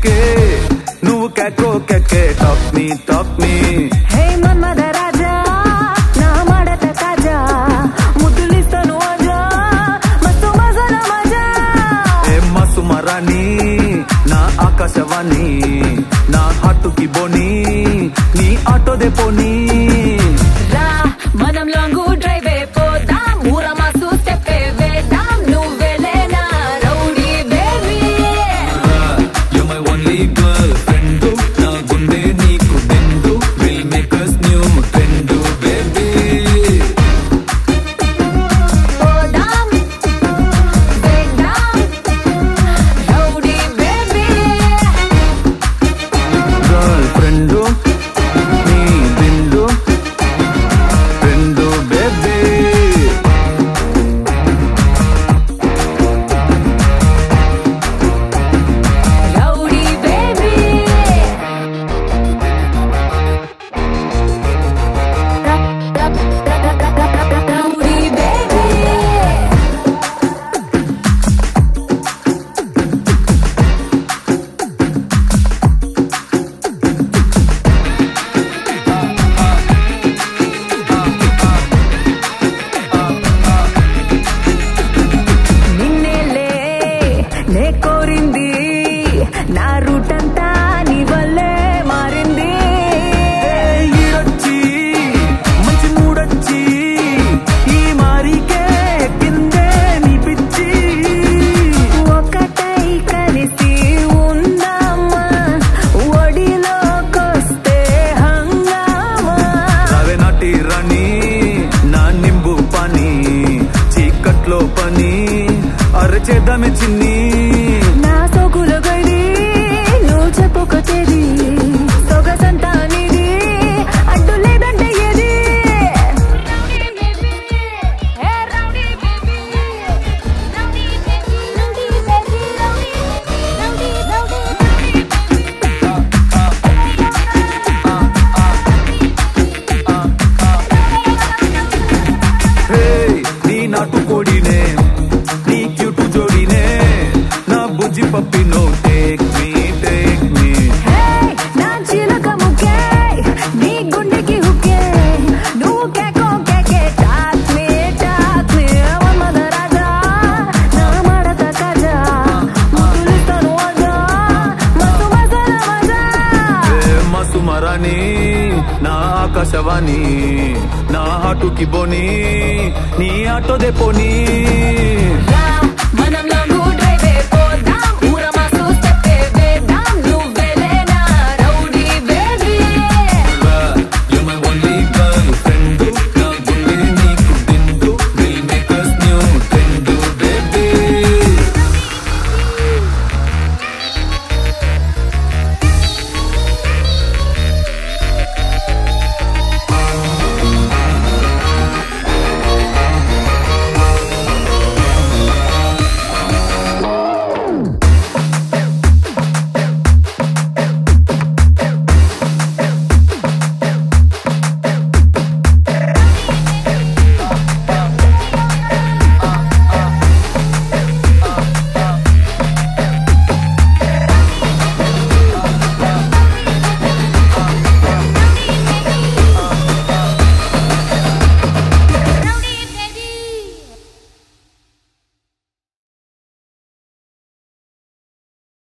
కేకే నువ్వు కేకో కేకే talk me talk me hey Manmatha Raja నా మడత తాజా ముద్దులిస్తాను అజా మస్తు మజాల మజా ఏ మసు మరాని నా ఆకాశవాణి నా హాటుకి బోని నీ ఆటో దే పోనీ రా మనం లాంగ్ డ్రైవ్ పోదాం ఊర మాసు స్టెప్ వేద్దాం నువ్వెలేనా rowdy baby You're my only girlfriend నా గుండె నీకు బెండు will make us new friend baby పోదాం వేద్దాం రౌడీ బేబీ girlfriend నీ బెండు friend baby rowdy baby rowdy baby నిన్నేలే నే కోరింది నా రూట్ అంతా నీ వల్లే మారింది ఈడొచ్చి మంచి మూడొచ్చి ఈ మారికే ఎక్కిందే నీ పిచ్చి ఒకటై కలిసి ఉందామా ఒడిలోకొస్తే హంగామా అవే నాటి రాణి నా నింబు పని చీకట్లో పని అరచేద్దామే చిన్ని నా సోకుల గడి నువ్వు చెప్పుకొచ్చేది సొగసంతా నీది అడ్డు లేదంటే ఏది హే నీ నాటు కోడినే నీ క్యూటు జోడినే నా బుజ్జి పప్పినో టేక్ మీ టేక్ మీ హే, నా చిలక ముక్కే, నీ గుండెకి హుక్కే. నువ్వు కేకో కేకే, talk me, talk me. Manmatha Raja, నా మడత కాజా. ముద్దులిస్తాను అజా, మస్తు మసాల మజా. ఏ మసు మరాని నా ఆకాశవాణి నా హాటుకి బోని నీ ఆటో దే పోనీ రా, మనం